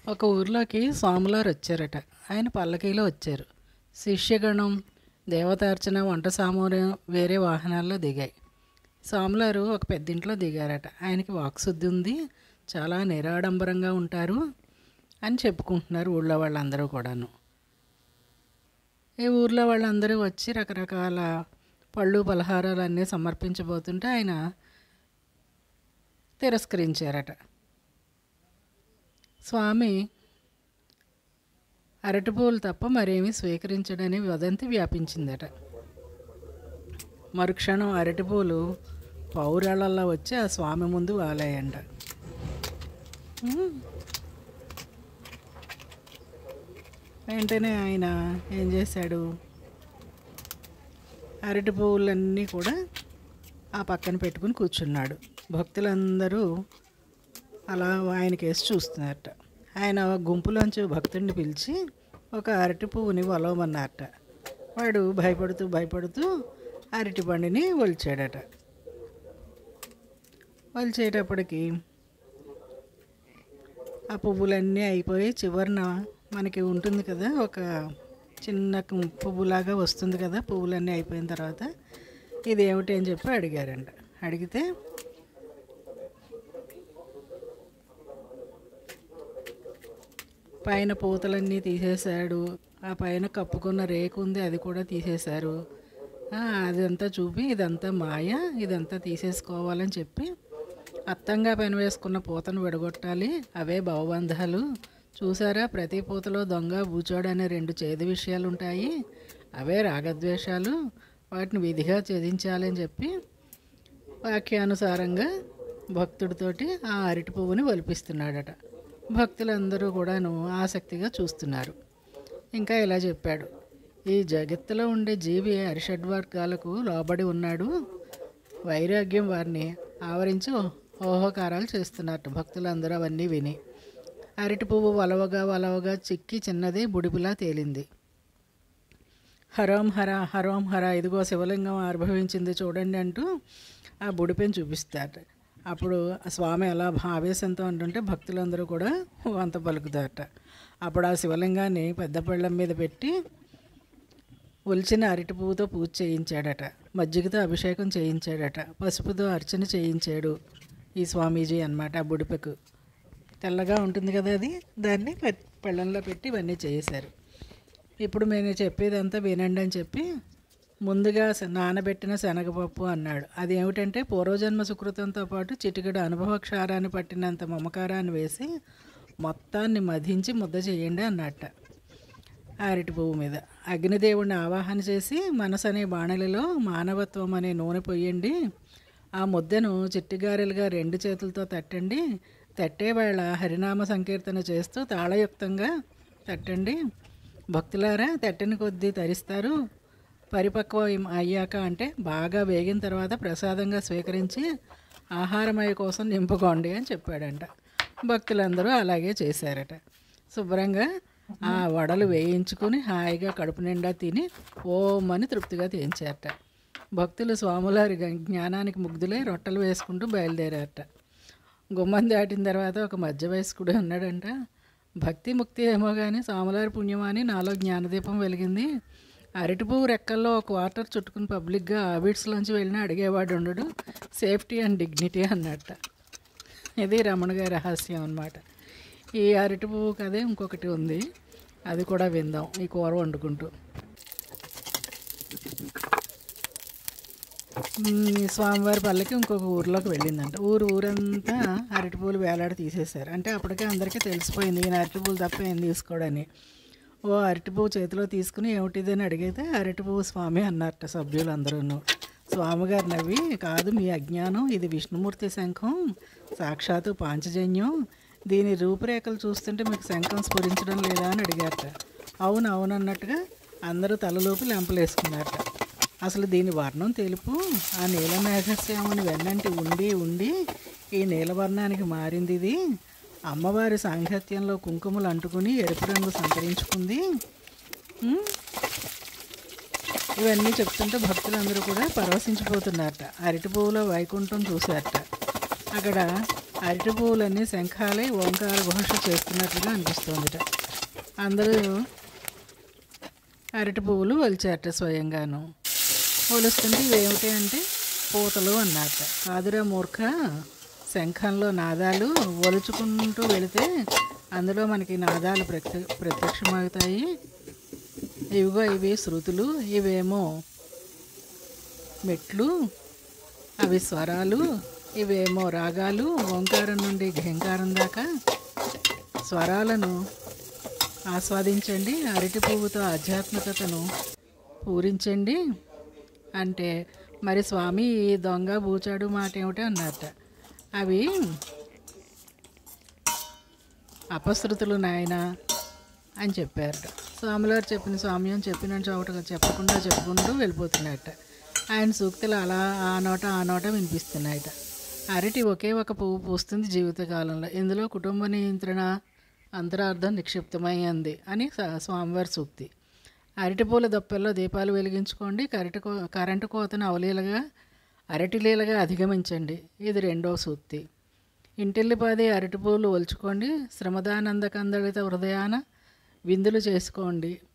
ఒక ఊర్లోకి స్వాములారు వచ్చారట ఆయన పల్లకీలో వచ్చారు శిష్యగణం దేవతార్చన వంట సామాన్యం వేరే వాహనాల్లో దిగాయి స్వాములారు ఒక పెద్దింట్లో దిగారట ఆయనకి వాక్శుద్ధి ఉంది చాలా నిరాడంబరంగా ఉంటారు అని చెప్పుకుంటున్నారు ఊళ్ళో వాళ్ళందరూ కూడాను ఈ ఊర్లో వాళ్ళందరూ వచ్చి రకరకాల పళ్ళు పలహారాలు అన్నీ సమర్పించబోతుంటే ఆయన తిరస్కరించారట స్వామి అరటిపూలు తప్ప మరేమీ స్వీకరించడని వదంతి వ్యాపించిందట మరుక్షణం అరటిపూలు పౌరాళ్ళల్లో వచ్చి ఆ స్వామి ముందు వాలాయంట ఉమ్. వెంటనే ఆయన ఏం చేశాడు అరటి పువ్వులన్నీ కూడా ఆ పక్కన పెట్టుకుని కూర్చున్నాడు భక్తులందరూ అలా ఆయనకేసి చూస్తున్నారట ఆయన గుంపులోంచి భక్తుడిని పిలిచి ఒక అరటి పువ్వుని వలవమన్నారట వాడు భయపడుతూ భయపడుతూ అరటి పండుని ఒలిచాడట ఒలిచేటప్పటికి ఆ పువ్వులన్నీ అయిపోయి చివరిన మనకి ఉంటుంది కదా ఒక చిన్న కు- పువ్వులాగా వస్తుంది కదా పువ్వులన్నీ అయిపోయిన తర్వాత ఇది ఏమిటి అని చెప్పి అడిగారంట అడిగితే పైన పూతలన్నీ తీసేశాడు ఆ పైన కప్పుకున్న రేకు ఉంది అది కూడా తీసేశారు ఆ, అదంతా చూపి ఇదంతా మాయ ఇదంతా తీసేసుకోవాలని చెప్పి అత్తంగా పైన వేసుకున్న పూతను విడగొట్టాలి అవే భవబంధాలు చూసారా ప్రతి పూతలో దొంగ బూచోడు అనే రెండు చేదు విషయాలు ఉంటాయి అవే రాగద్వేషాలు వాటిని విధిగా ఛేదించాలని చెప్పి వాక్యానుసారంగా భక్తుడితోటి ఆ అరటి పువ్వుని ఒలిపిస్తున్నాడట భక్తులందరూ కూడాను ఆసక్తిగా చూస్తున్నారు ఇంకా ఇలా చెప్పాడు ఈ జగత్తులో ఉండే జీవి అరిషడ్వర్గాలకు లోబడి ఉన్నాడు వైరాగ్యం వారిని ఆవరించి ఓహోకారాలు చేస్తున్నారు భక్తులందరూ అవన్నీ విని అరటి పువ్వు వలవగా వలవగా చిక్కి చిన్నది బుడిపిలా తేలింది హరోం హర హరోం హర ఇదిగో శివలింగం ఆవిర్భవించింది చూడండి అంటూ ఆ బుడిపెని చూపిస్తారు అప్పుడు ఆ స్వామి అలా ఆవేశంతో అంటుంటే భక్తులందరూ కూడా వంత పలుకుతారట అప్పుడు ఆ శివలింగాన్ని పెద్ద పళ్ళం మీద పెట్టి ఒలిచిన అరటి పువ్వుతో పూజ చేయించాడట మజ్జిగతో అభిషేకం చేయించాడట పసుపుతో అర్చన చేయించాడు ఈ స్వామీజీ అన్నమాట ఆ బుడిపెకు తెల్లగా ఉంటుంది కదా అది దాన్ని పె- పళ్ళెంలో పెట్టి ఇవన్నీ చేశారు ఇప్పుడు నేను చెప్పేదంతా వినండి అని చెప్పి ముందుగా స- నానబెట్టిన శనగపప్పు అన్నాడు అది ఏమిటంటే పూర్వజన్మ సుకృతంతో పాటు చిటికెడు అనుభవ క్షారాన్ని పట్టినంత మమకారాన్ని వేసి మొత్తాన్ని మధించి ముద్ద చేయండి అన్నట్ట అరటి పువ్వు మీద అగ్నిదేవుడిని ఆవాహన చేసి మనసు అనే బాణలిలో మానవత్వం అనే నూనె పొయ్యండి ఆ ముద్దను చిట్టిగారెలుగా రెండు చేతులతో తట్టండి తట్టే వేళ హరినామ సంకీర్తన చేస్తూ తాళయుక్తంగా తట్టండి భక్తులారా తట్టని కొద్దీ తరిస్తారు పరిపక్వం అయ్యాక అంటే బాగా వేగిన తర్వాత ప్రసాదంగా స్వీకరించి ఆహారమయ కోసం నింపుకోండి అని చెప్పాడంట భక్తులందరూ అలాగే చేశారట శుభ్రంగా ఆ వడలు వేయించుకుని హాయిగా కడుపు నిండా తిని ఓమని తృప్తిగా తీయించారట భక్తులు స్వాములారి గ- జ్ఞానానికి ముగ్ధులై రొట్టెలు వేసుకుంటూ బయలుదేరారట గుమ్మం దాటిన తర్వాత ఒక మధ్య వయస్కుడు ఉన్నాడంట భక్తి ముక్తి ఏమో కానీ స్వాములారి పుణ్యం అని నాలో జ్ఞానదీపం వెలిగింది అరటి పువ్వు రెక్కల్లో ఒక వాటర్ చుట్టుకుని పబ్లిక్గా ఆవిడ్స్లోంచి వెళ్ళినా అడిగేవాడు ఉండడు సేఫ్టీ అండ్ డిగ్నిటీ అన్నట్ట ఇది రమణ గారి రహస్యం అన్నమాట ఈ అరటి పువ్వు కదే ఇంకొకటి ఉంది అది కూడా విందాం ఈ కూర వండుకుంటూ ఈ స్వామివారి పల్లకి ఇంకొక ఊర్లోకి వెళ్ళిందంట ఊరు ఊరంతా అరటి పూలు వేలాడి తీసేశారు అంటే అప్పటికే అందరికీ తెలిసిపోయింది ఈయన అరటి పూలు తప్ప ఏం తీసుకోడని ఓ అరటి పువ్వు చేతిలో తీసుకుని ఏమిటిది అని అడిగితే అరటి పువ్వు స్వామి అన్నారట సభ్యులందరూ స్వామిగారు నవ్వి కాదు మీ అజ్ఞానం ఇది విష్ణుమూర్తి శంఖం సాక్షాత్తు పాంచజన్యం దీని రూపురేఖలు చూస్తుంటే మీకు శంఖం స్ఫురించడం లేదా అని అడిగారట అవును అవును అన్నట్టుగా అందరూ తలలోపు లెంపలేసుకున్నారట అసలు దీని వర్ణం తెలుపు ఆ నీలమేఘశ్యాముని వెన్నంటి ఉండి ఉండి ఈ నీలవర్ణానికి మారింది ఇది అమ్మవారి సాంగత్యంలో కుంకుమలు అంటుకుని ఎరుపు రంగు సంతరించుకుంది ఉమ్, ఇవన్నీ చెప్తుంటే భక్తులందరూ కూడా పరవశించిపోతున్నారట అరటి పువ్వులో వైకుంఠం చూశారట అక్కడ అరటి పువ్వులన్నీ శంఖాలే ఓంకార ఘోష చేస్తున్నట్లుగా అనిపిస్తుందిట అందరూ అరటి పువ్వులు ఒలిచారట స్వయంగాను ఒలుస్తుంటే ఇవేమిటి అంటే పూతలు అన్నట్ట కాదురా మూర్ఖ శంఖంలో నాదాలు ఒలుచుకుంటూ వెళితే అందులో మనకి నాదాలు ప్రత్య ప్రత్యక్షమవుతాయి ఇవిగో ఇవి శృతులు ఇవేమో మెట్లు అవి స్వరాలు ఇవేమో రాగాలు ఓంకారం నుండి ఘంకారం దాకా స్వరాలను ఆస్వాదించండి అరటి పువ్వుతో ఆధ్యాత్మికతను పూరించండి అంటే మరి స్వామి ఈ దొంగ బూచాడు మాట ఏమిటి అన్నట్ట అవి అపశృతులు నాయన అని చెప్పారట స్వామివారు చెప్పిన స్వామ్యం చెప్పిన చోట చెప్పకుండా చెప్పుకుంటూ వెళ్ళిపోతున్నట్ట ఆయన సూక్తులు అలా ఆ నోట ఆ నోట వినిపిస్తున్నాయట అరటి ఒకే ఒక పువ్వు పూస్తుంది జీవితకాలంలో ఇందులో కుటుంబ నియంత్రణ అంతరార్థం నిక్షిప్తమైంది అని స- స్వామివారి సూక్తి అరటిపూల దొప్పల్లో దీపాలు వెలిగించుకోండి కరెంటు కో కరెంటు కోతను అవలీలగా అరటిలీలగా అధిగమించండి ఇది రెండో సూక్తి ఇంటిల్లిపాది అరటిపూలు ఒలుచుకోండి శ్రమదానంద కందడిత హృదయాన విందులు చేసుకోండి